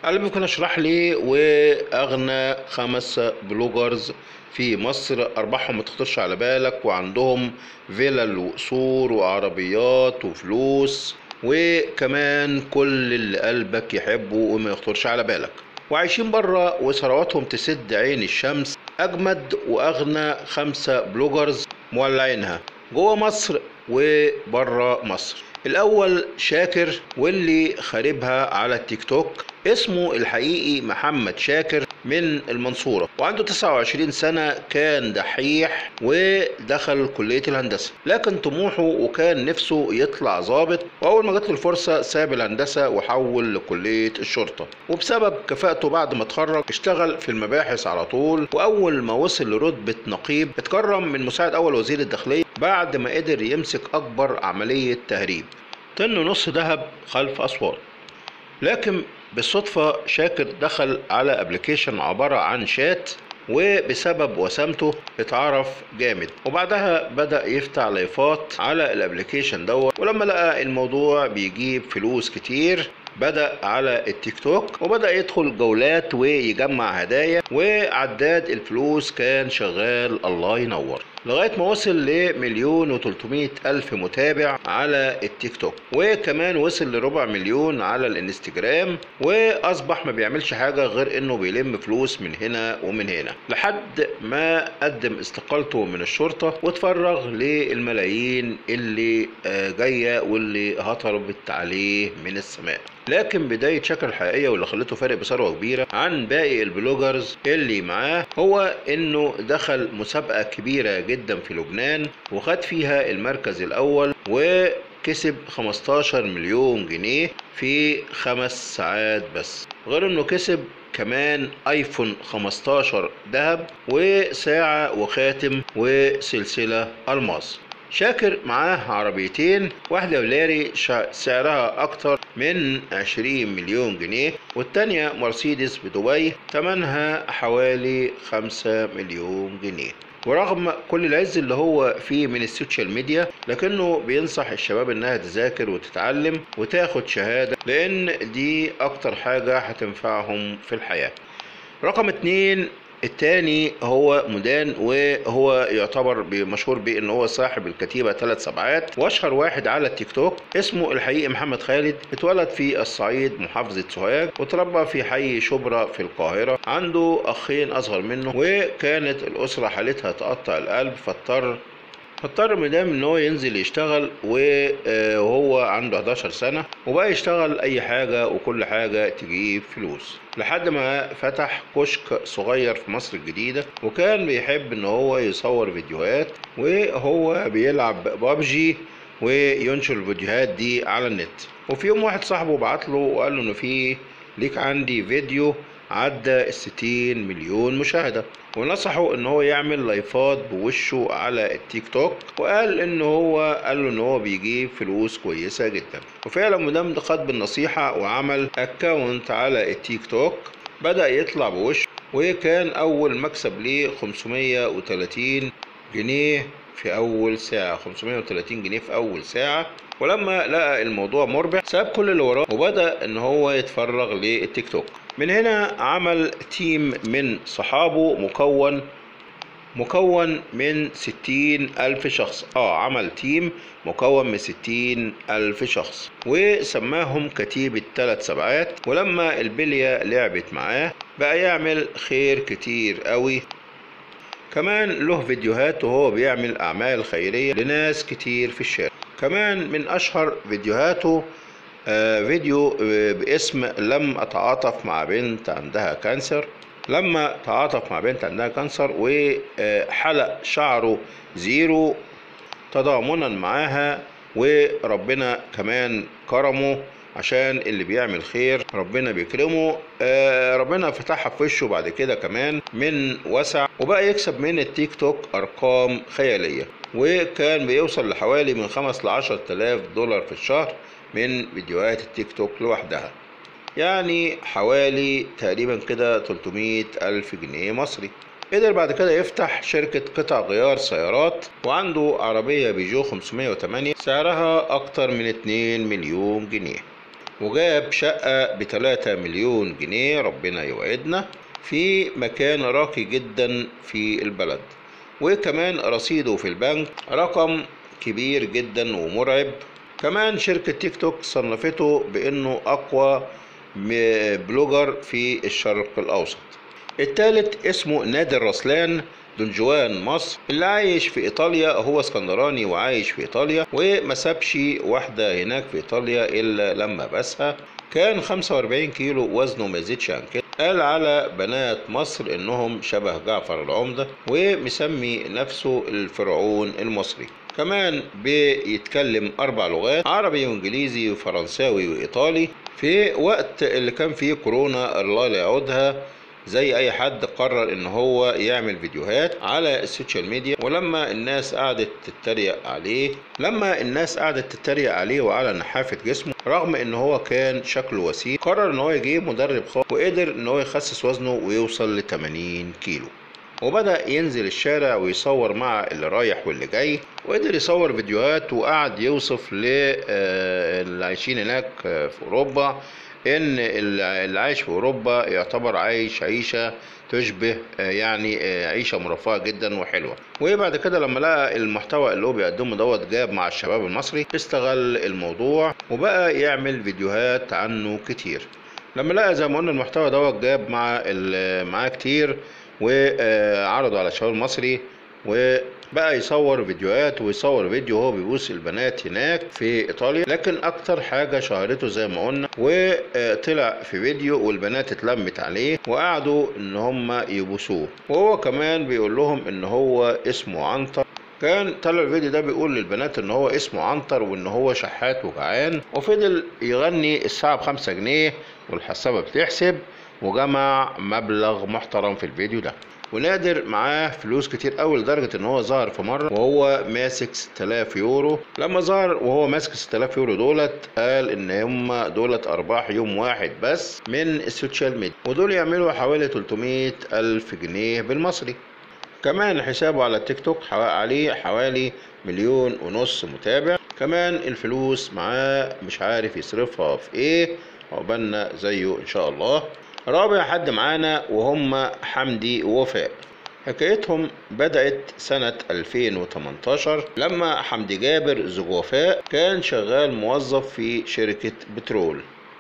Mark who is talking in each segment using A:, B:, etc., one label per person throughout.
A: قال ممكن اشرح لي واغنى خمس بلوجرز في مصر ارباحهم ما تخطرش على بالك وعندهم فيلل وقصور وعربيات وفلوس وكمان كل اللي قلبك يحبه وما يخطرش على بالك وعايشين بره وثرواتهم تسد عين الشمس اجمد واغنى خمسة بلوجرز مولعينها جوه مصر وبره مصر الاول شاكر واللي خاربها على التيك توك اسمه الحقيقي محمد شاكر من المنصورة وعنده 29 سنة كان دحيح ودخل كلية الهندسة لكن طموحه وكان نفسه يطلع ظابط وأول ما جات له الفرصة ساب الهندسة وحول لكلية الشرطة وبسبب كفاءته بعد ما اتخرج اشتغل في المباحث على طول وأول ما وصل لرتبة نقيب اتكرم من مساعد أول وزير الداخلية بعد ما قدر يمسك أكبر عملية تهريب طن نص ذهب خلف أسوار لكن بالصدفة شاكر دخل على ابلكيشن عبارة عن شات وبسبب وسامته اتعرف جامد وبعدها بدأ يفتح لايفات على الابلكيشن دوت ولما لقى الموضوع بيجيب فلوس كتير بدأ على التيك توك وبدأ يدخل جولات ويجمع هدايا وعداد الفلوس كان شغال الله ينور لغاية ما وصل لمليون وتلتمية ألف متابع على التيك توك وكمان وصل لربع مليون على الانستجرام وأصبح ما بيعملش حاجة غير إنه بيلم فلوس من هنا ومن هنا لحد ما قدم استقالته من الشرطة واتفرغ للملايين اللي جاية واللي هطربت عليه من السماء لكن بداية شكل الحقيقية واللي خلته فارق بثروة كبيرة عن باقي البلوجرز اللي معاه هو انه دخل مسابقة كبيرة جدا في لبنان وخد فيها المركز الاول وكسب 15 مليون جنيه في خمس ساعات بس غير انه كسب كمان ايفون 15 ذهب وساعة وخاتم وسلسلة الماس شاكر معاه عربيتين واحدة ولاري سعرها أكتر من 20 مليون جنيه والتانية مرسيدس بدبي تمنها حوالي 5 مليون جنيه ورغم كل العز اللي هو فيه من السوشيال ميديا لكنه بينصح الشباب انها تذاكر وتتعلم وتاخد شهادة لان دي اكتر حاجة هتنفعهم في الحياة رقم اتنين التاني هو مدان وهو يعتبر مشهور بان هو صاحب الكتيبه ثلاث سبعات واشهر واحد على التيك توك اسمه الحقيقي محمد خالد اتولد في الصعيد محافظه سوهاج وتربى في حي شبرا في القاهره عنده اخين اصغر منه وكانت الاسره حالتها تقطع القلب فاضطر فاضطر مدام ان هو ينزل يشتغل وهو عنده 11 سنة وبقى يشتغل اي حاجة وكل حاجة تجيب فلوس لحد ما فتح كشك صغير في مصر الجديدة وكان بيحب ان هو يصور فيديوهات وهو بيلعب بابجي وينشر الفيديوهات دي على النت وفي يوم واحد صاحبه بعت له وقال له انه في ليك عندي فيديو عدى الستين مليون مشاهدة ونصحه ان هو يعمل لايفات بوشه على التيك توك وقال ان هو قال له ان هو بيجيب فلوس كويسة جدا وفعلا مدام خد بالنصيحة وعمل اكونت على التيك توك بدأ يطلع بوشه وكان اول مكسب ليه 530 جنيه في اول ساعة 530 جنيه في اول ساعة ولما لقى الموضوع مربح ساب كل اللي وراه وبدأ ان هو يتفرغ للتيك توك من هنا عمل تيم من صحابه مكون مكون من ستين ألف شخص اه عمل تيم مكون من ستين ألف شخص وسماهم كتيبة ثلاث سبعات ولما البلية لعبت معاه بقى يعمل خير كتير قوي كمان له فيديوهات وهو بيعمل أعمال خيرية لناس كتير في الشارع كمان من أشهر فيديوهاته آه فيديو آه باسم لم أتعاطف مع بنت عندها كانسر لما تعاطف مع بنت عندها كانسر وحلق شعره زيرو تضامنا معاها وربنا كمان كرمه عشان اللي بيعمل خير ربنا بيكرمه آه ربنا فتحها في وشه بعد كده كمان من وسع وبقى يكسب من التيك توك ارقام خياليه وكان بيوصل لحوالي من خمس لعشر تلاف دولار في الشهر من فيديوهات التيك توك لوحدها يعني حوالي تقريبا كده 300 ألف جنيه مصري قدر بعد كده يفتح شركة قطع غيار سيارات وعنده عربية بيجو 508 سعرها أكتر من 2 مليون جنيه وجاب شقة بتلاتة مليون جنيه ربنا يوعدنا في مكان راقي جدا في البلد وكمان رصيده في البنك رقم كبير جدا ومرعب كمان شركة تيك توك صنفته بأنه أقوى بلوجر في الشرق الأوسط التالت اسمه نادر رسلان دنجوان مصر اللي عايش في ايطاليا هو اسكندراني وعايش في ايطاليا وما سابش واحده هناك في ايطاليا الا لما بسها كان 45 كيلو وزنه ما يزيدش عن كده قال على بنات مصر انهم شبه جعفر العمدة ومسمي نفسه الفرعون المصري كمان بيتكلم اربع لغات عربي وانجليزي وفرنساوي وايطالي في وقت اللي كان فيه كورونا الله لا يعودها زي اي حد قرر ان هو يعمل فيديوهات على السوشيال ميديا ولما الناس قعدت تتريق عليه لما الناس قعدت تتريق عليه وعلى نحافة جسمه رغم ان هو كان شكله وسيم قرر ان هو يجيب مدرب خاص وقدر ان هو يخسس وزنه ويوصل ل 80 كيلو وبدأ ينزل الشارع ويصور مع اللي رايح واللي جاي وقدر يصور فيديوهات وقعد يوصف للي عايشين هناك في أوروبا ان اللي عايش في اوروبا يعتبر عايش عيشه تشبه يعني عيشه مرفهه جدا وحلوه وبعد كده لما لقى المحتوى اللي هو بيقدمه دوت جاب مع الشباب المصري استغل الموضوع وبقى يعمل فيديوهات عنه كتير لما لقى زي ما قلنا المحتوى دوت جاب مع معاه كتير وعرضه على الشباب المصري وبقى يصور فيديوهات ويصور فيديو وهو بيبوس البنات هناك في ايطاليا لكن اكتر حاجة شهرته زي ما قلنا وطلع في فيديو والبنات اتلمت عليه وقعدوا ان هم يبوسوه وهو كمان بيقول لهم ان هو اسمه عنتر كان طلع الفيديو ده بيقول للبنات ان هو اسمه عنتر وان هو شحات وجعان وفضل يغني الساعة بخمسة جنيه والحسابة بتحسب وجمع مبلغ محترم في الفيديو ده ونادر معاه فلوس كتير قوي لدرجة ان هو ظهر في مرة وهو ماسك 6000 يورو لما ظهر وهو ماسك 6000 يورو دولت قال ان هم دولت ارباح يوم واحد بس من السوشيال ميديا ودول يعملوا حوالي 300 الف جنيه بالمصري كمان حسابه على التيك توك عليه حوالي مليون ونص متابع كمان الفلوس معاه مش عارف يصرفها في ايه عقبالنا زيه ان شاء الله رابع حد معانا وهم حمدي ووفاء حكايتهم بدأت سنة 2018 لما حمدي جابر زوج وفاء كان شغال موظف في شركة بترول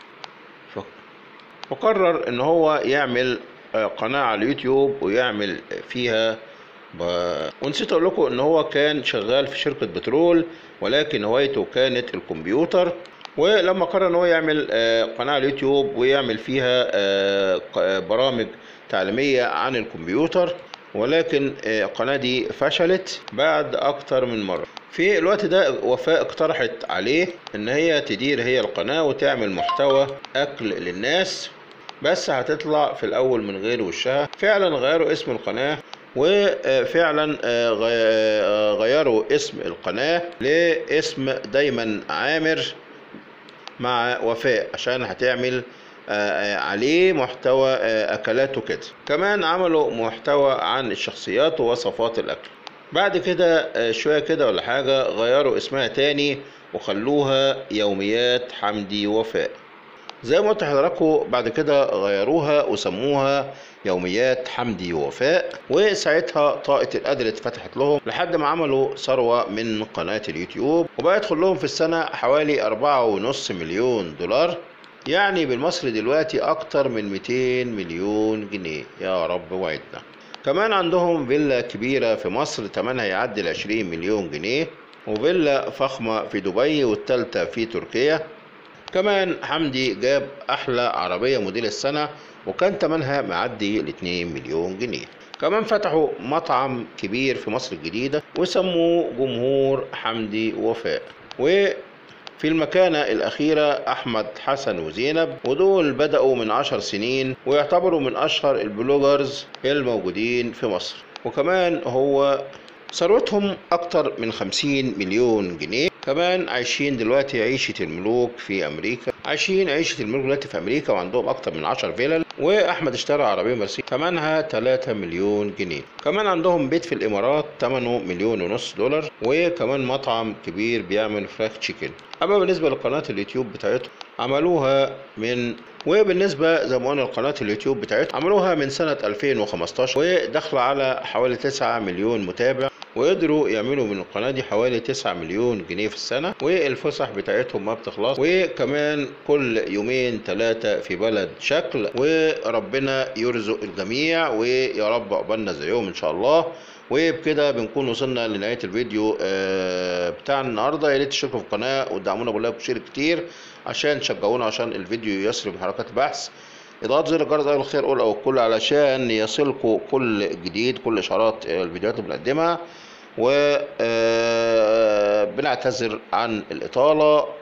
A: فقرر ان هو يعمل قناة على اليوتيوب ويعمل فيها ب... ونسيت اقول لكم ان هو كان شغال في شركة بترول ولكن هوايته كانت الكمبيوتر ولما قرر ان هو يعمل قناه على اليوتيوب ويعمل فيها برامج تعليميه عن الكمبيوتر ولكن القناه دي فشلت بعد اكتر من مره في الوقت ده وفاء اقترحت عليه ان هي تدير هي القناه وتعمل محتوى اكل للناس بس هتطلع في الاول من غير وشها فعلا غيروا اسم القناه وفعلا غيروا اسم القناه لاسم دايما عامر مع وفاء عشان هتعمل عليه محتوى اكلات وكده كمان عملوا محتوى عن الشخصيات ووصفات الاكل بعد كده شوية كده ولا حاجة غيروا اسمها تاني وخلوها يوميات حمدي وفاء زي ما قلت لحضراتكم بعد كده غيروها وسموها يوميات حمدي ووفاء وساعتها طاقة القدر اتفتحت لهم لحد ما عملوا ثروة من قناة اليوتيوب وبقى يدخل لهم في السنة حوالي أربعة ونص مليون دولار يعني بالمصري دلوقتي أكتر من 200 مليون جنيه يا رب وعدنا كمان عندهم فيلا كبيرة في مصر تمنها يعدي ال 20 مليون جنيه وفيلا فخمة في دبي والتالتة في تركيا كمان حمدي جاب أحلى عربية موديل السنة وكان تمنها معدي ال 2 مليون جنيه كمان فتحوا مطعم كبير في مصر الجديدة وسموه جمهور حمدي وفاء وفي المكانة الأخيرة أحمد حسن وزينب ودول بدأوا من عشر سنين ويعتبروا من أشهر البلوجرز الموجودين في مصر وكمان هو ثروتهم أكتر من 50 مليون جنيه كمان عايشين دلوقتي عيشة الملوك في أمريكا عايشين عيشة الملوك دلوقتي في أمريكا وعندهم أكتر من 10 فيلل وأحمد اشترى عربية مرسيدس ثمنها 3 مليون جنيه كمان عندهم بيت في الإمارات ثمنه مليون ونص دولار وكمان مطعم كبير بيعمل فراخ تشيكن أما بالنسبة لقناة اليوتيوب بتاعتهم عملوها من وبالنسبة زي ما قلنا لقناة اليوتيوب بتاعتهم عملوها من سنة 2015 وداخلة على حوالي 9 مليون متابع وقدروا يعملوا من القناة دي حوالي 9 مليون جنيه في السنة والفسح بتاعتهم ما بتخلص وكمان كل يومين ثلاثة في بلد شكل وربنا يرزق الجميع ويا رب عقبالنا زيهم إن شاء الله وبكده بنكون وصلنا لنهاية الفيديو آه، بتاعنا النهاردة يا ريت تشتركوا في القناة وتدعمونا باللايك وشير كتير عشان تشجعونا عشان الفيديو يسري بحركات البحث اضغط زر الجرس ده الخير اول او الكل علشان يصلكوا كل جديد كل اشعارات آه، الفيديوهات اللي بنقدمها و آه، بنعتذر عن الاطاله